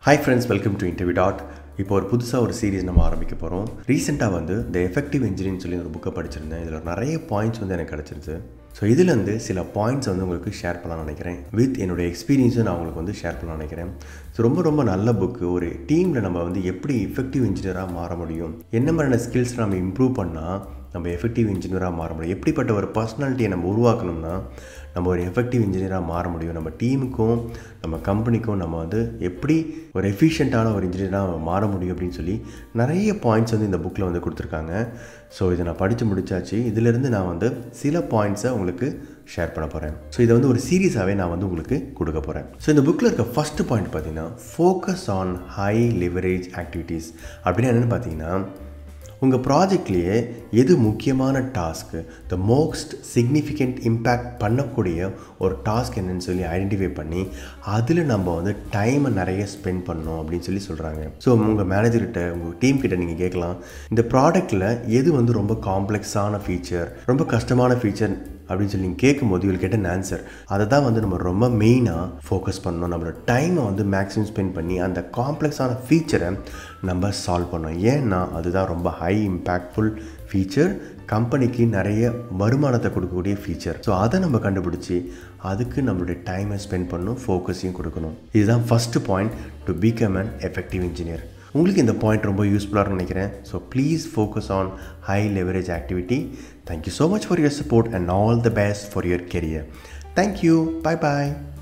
hi friends welcome to interview dot இப்போ ஒரு புதுசாக ஒரு சீரிஸ் நம்ம ஆரம்பிக்க போகிறோம் ரீசெண்டாக வந்து த எஃபெக்டிவ் இன்ஜினியரிங் சொல்லி ஒரு புக்கை படிச்சிருந்தேன் இதில் நிறைய பாயிண்ட்ஸ் வந்து எனக்கு கிடச்சிருச்சு ஸோ இதுலேருந்து சில பாயிண்ட்ஸ் வந்து உங்களுக்கு ஷேர் பண்ணலாம்னு நினைக்கிறேன் வித் என்னுடைய எக்ஸ்பீரியன்ஸும் நான் உங்களுக்கு வந்து ஷேர் பண்ணலாம்னு நினைக்கிறேன் ஸோ ரொம்ப ரொம்ப நல்ல புக்கு ஒரு டீமில் நம்ம வந்து எப்படி எஃபெக்டிவ் இன்ஜினியராக மாற முடியும் என்ன மாதிரியான ஸ்கில்ஸ் நம்ம இம்ப்ரூவ் பண்ணால் நம்ம எஃபெக்டிவ் இன்ஜினியராக மாற முடியும் எப்படிப்பட்ட ஒரு பர்சனாலிட்டியை நம்ம உருவாக்கணும்னா நம்ம ஒரு எஃபெக்டிவ் இன்ஜினியராக மாற முடியும் நம்ம டீமுக்கும் நம்ம கம்பெனிக்கும் நம்ம வந்து எப்படி ஒரு எஃபிஷியண்ட்டான ஒரு இன்ஜினியராக மாற முடியும் அப்படின்னு சொல்லி நிறைய பாயிண்ட்ஸ் வந்து இந்த புக்கில் வந்து கொடுத்துருக்காங்க ஸோ இதை நான் படித்து முடிச்சாச்சு இதிலேருந்து நான் வந்து சில பாயிண்ட்ஸை உங்களுக்கு ஷேர் பண்ண போகிறேன் ஸோ இதை வந்து ஒரு சீரியஸாகவே நான் வந்து உங்களுக்கு கொடுக்க போகிறேன் ஸோ இந்த புக்கில் இருக்க ஃபஸ்ட்டு பாயிண்ட் பார்த்தீங்கன்னா focus on high leverage activities அப்படின்னு என்னென்னு பார்த்தீங்கன்னா உங்கள் ப்ராஜெக்ட்லேயே எது முக்கியமான task the most significant impact பண்ணக்கூடிய ஒரு டாஸ்க் என்னன்னு சொல்லி ஐடென்டிஃபை பண்ணி அதில் நம்ம வந்து டைமை நிறைய ஸ்பெண்ட் பண்ணோம் அப்படின்னு சொல்லி சொல்கிறாங்க ஸோ உங்கள் மேனேஜர்கிட்ட உங்கள் டீம் கிட்ட நீங்கள் கேட்கலாம் இந்த ப்ராடக்ட்டில் எது வந்து ரொம்ப காம்ப்ளெக்ஸான ஃபீச்சர் ரொம்ப கஷ்டமான ஃபீச்சர் அப்படின்னு சொல்லி நீங்கள் கேட்கும்போது இவள் கேட்ட ஆன்சர் அதை தான் வந்து நம்ம ரொம்ப மெயினாக ஃபோக்கஸ் பண்ணணும் நம்மளோட டைமை வந்து மேக்ஸிமம் ஸ்பெண்ட் பண்ணி அந்த காம்ப்ளெக்ஸான ஃபீச்சரை நம்ம சால்வ் பண்ணோம் ஏன்னா அதுதான் ரொம்ப ஹை இம்பேக்ட்ஃபுல் ஃபீச்சர் கம்பெனிக்கு நிறைய வருமானத்தை கொடுக்கக்கூடிய ஃபீச்சர் ஸோ அதை நம்ம கண்டுபிடிச்சி அதுக்கு நம்மளுடைய டைமை ஸ்பெண்ட் பண்ணணும் ஃபோக்கஸையும் கொடுக்கணும் இதுதான் first point to become an effective engineer உங்களுக்கு இந்த பாயிண்ட் ரொம்ப யூஸ்ஃபுல்லாக நினைக்கிறேன் so please focus on high leverage activity thank you so much for your support and all the best for your career thank you bye bye